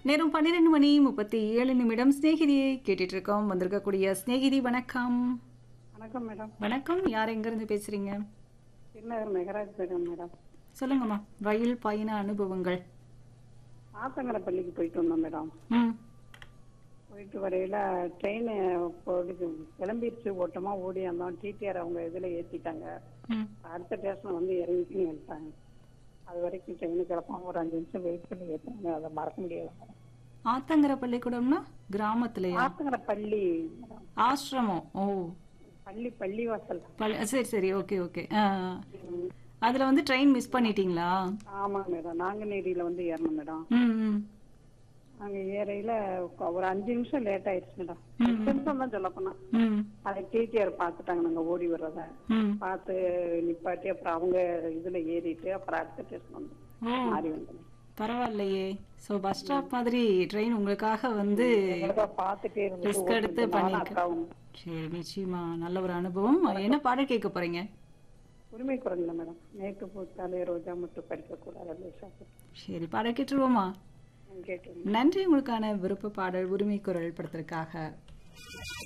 நேரம் பன்னிரெண்டு மணி முப்பத்தி ஏழு நிமிடம் சிநேகிதியை கேட்டுட்டு இருக்கோம் வந்திருக்கக்கூடிய சிநேகிதி வணக்கம் வணக்கம் மேடம் வணக்கம் யார் எங்கேருந்து பேசுறீங்க திருநகர் மெகராஜ் பேசுறேன் மேடம் சொல்லுங்கம்மா ரயில் பயண அனுபவங்கள் ஆத்தங்கர பள்ளிக்கு போயிட்டு வந்தோம் மேடம் ம் போயிட்டு வரையில ட்ரெயின் போட்டு கிளம்பிருச்சு ஓட்டமா ஓடி வந்தோம் டிடிஆர் அவங்க இதுல ஏத்திட்டாங்க ம் அடுத்த ஸ்டேஷன் வந்து இறங்கிட்டாங்க அது வரைக்கும் ட்ரெயின் கிளப்பாம ஒரு அஞ்சு நிமிஷம் வெயிட் பண்ணி ஏத்தாங்க அதை மறக்க முடியாது மேடம் ஆத்தங்கர பள்ளிக்கூடம்னா கிராமத்துலயா ஆத்தங்கர பள்ளி மேடம் ஆசிரமம் ஓ பள்ளி பள்ளி வாசல் பள்ளி சரி சரி ஓகே ஓகே அதில் வந்து ட்ரெயின் மிஸ் பண்ணிட்டீங்களா ஆமாங்க மேடம் நாங்குநேரியில வந்து ஏறணும் மேடம் ம் ம் அங்க ஏறையில ஒரு அஞ்சு நிமிஷம் லேட் ஆயிடுச்சு மேடம் அஞ்சு நிமிஷம் தான் சொல்ல போனா ம் அதை டிடிஆர் பார்த்துட்டாங்க நாங்க ஓடி வர்றத ம் பார்த்து நிப்பாட்டி அப்புறம் அவங்க இதுல ஏறிட்டு அப்புறம் அடுத்த ஸ்டேஷன் வந்து ஓ மாறி வந்தோம் பரவாயில்லையே ஸோ பஸ் ஸ்டாப் மாதிரி ட்ரெயின் உங்களுக்காக வந்து எங்களுக்கா பார்த்துட்டே ரிஸ்க் எடுத்து இருந்துட்டு நானும் பண்ணிருக்க அக்காவும் சரி நிச்சயமா நல்ல ஒரு அனுபவம் என்ன பாடம் கேட்க போறீங்க உரிமை குரல்ல மேடம் நேற்று பூத்தாலே ரோஜா மட்டும் படிக்க கூடாது சரி பாடம் கேட்டுருவோமா கேட்டு நன்றி உங்களுக்கான விருப்ப பாடல் உரிமை குரல் படத்திற்காக